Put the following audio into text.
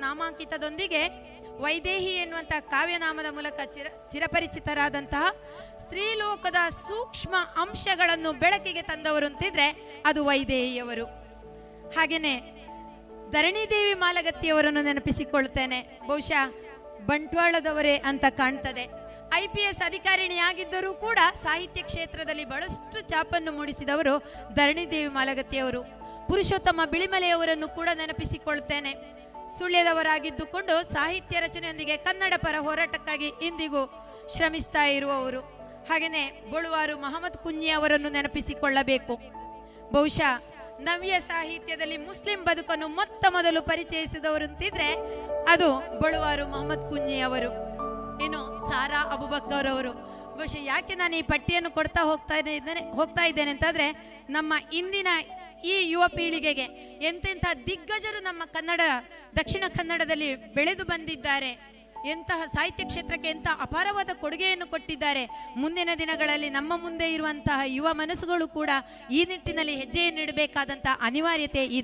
ನಾಮಾಂಕಿತದೊಂದಿಗೆ ವೈದೇಹಿ ಎನ್ನುವಂತಹ ಕಾವ್ಯನಾಮದ ಮೂಲಕ ಚಿರ ಚಿರಪರಿಚಿತರಾದಂತಹ ಸ್ತ್ರೀಲೋಕದ ಸೂಕ್ಷ್ಮ ಅಂಶಗಳನ್ನು ಬೆಳಕಿಗೆ ತಂದವರು ಅಂತಿದ್ರೆ ಅದು ವೈದೇಹಿಯವರು ಹಾಗೇನೆ ಧರಣಿದೇವಿ ಮಾಲಗತ್ತಿಯವರನ್ನು ನೆನಪಿಸಿಕೊಳ್ತೇನೆ ಬಹುಶಃ ಬಂಟ್ವಾಳದವರೇ ಅಂತ ಕಾಣ್ತದೆ ಐ ಪಿ ಎಸ್ ಅಧಿಕಾರಿಣಿಯಾಗಿದ್ದರೂ ಕೂಡ ಸಾಹಿತ್ಯ ಕ್ಷೇತ್ರದಲ್ಲಿ ಬಹಳಷ್ಟು ಚಾಪನ್ನು ಮೂಡಿಸಿದವರು ಧರಣಿದೇವಿ ಮಾಲಗತ್ತಿಯವರು ಪುರುಷೋತ್ತಮ ಬಿಳಿಮಲೆಯವರನ್ನು ಕೂಡ ನೆನಪಿಸಿಕೊಳ್ತೇನೆ ಸುಳ್ಯದವರಾಗಿದ್ದುಕೊಂಡು ಸಾಹಿತ್ಯ ರಚನೆಯೊಂದಿಗೆ ಕನ್ನಡ ಪರ ಹೋರಾಟಕ್ಕಾಗಿ ಇಂದಿಗೂ ಶ್ರಮಿಸ್ತಾ ಇರುವವರು ಹಾಗೆಯೇ ಬೊಳುವಾರು ಮಹಮ್ಮದ್ ಕುಂಜಿ ಅವರನ್ನು ನೆನಪಿಸಿಕೊಳ್ಳಬೇಕು ಬಹುಶಃ ನವ್ಯ ಸಾಹಿತ್ಯದಲ್ಲಿ ಮುಸ್ಲಿಂ ಬದುಕನ್ನು ಮೊತ್ತ ಮೊದಲು ಪರಿಚಯಿಸಿದವರು ಅಂತಿದ್ರೆ ಅದು ಬಳುವಾರು ಮೊಹಮ್ಮದ್ ಕುಂಜಿ ಅವರು ಇನ್ನು ಸಾರಾ ಅಬುಬಕ್ಕರ್ ಅವರು ಬಹುಶಃ ಯಾಕೆ ನಾನು ಈ ಪಟ್ಟಿಯನ್ನು ಕೊಡ್ತಾ ಹೋಗ್ತಾ ಇದ್ದೇನೆ ಹೋಗ್ತಾ ಇದ್ದೇನೆ ಅಂತಂದ್ರೆ ನಮ್ಮ ಇಂದಿನ ಈ ಯುವ ಪೀಳಿಗೆಗೆ ಎಂತೆಂಥ ದಿಗ್ಗಜರು ನಮ್ಮ ಕನ್ನಡ ದಕ್ಷಿಣ ಕನ್ನಡದಲ್ಲಿ ಬೆಳೆದು ಬಂದಿದ್ದಾರೆ ಎಂತಹ ಸಾಹಿತ್ಯ ಕ್ಷೇತ್ರಕ್ಕೆ ಎಂಥ ಅಪಾರವಾದ ಕೊಡುಗೆಯನ್ನು ಕೊಟ್ಟಿದ್ದಾರೆ ಮುಂದಿನ ದಿನಗಳಲ್ಲಿ ನಮ್ಮ ಮುಂದೆ ಇರುವಂತಹ ಯುವ ಮನಸ್ಸುಗಳು ಕೂಡ ಈ ನಿಟ್ಟಿನಲ್ಲಿ ಹೆಜ್ಜೆಯನ್ನು ಇಡಬೇಕಾದಂತಹ ಅನಿವಾರ್ಯತೆ ಇದೆ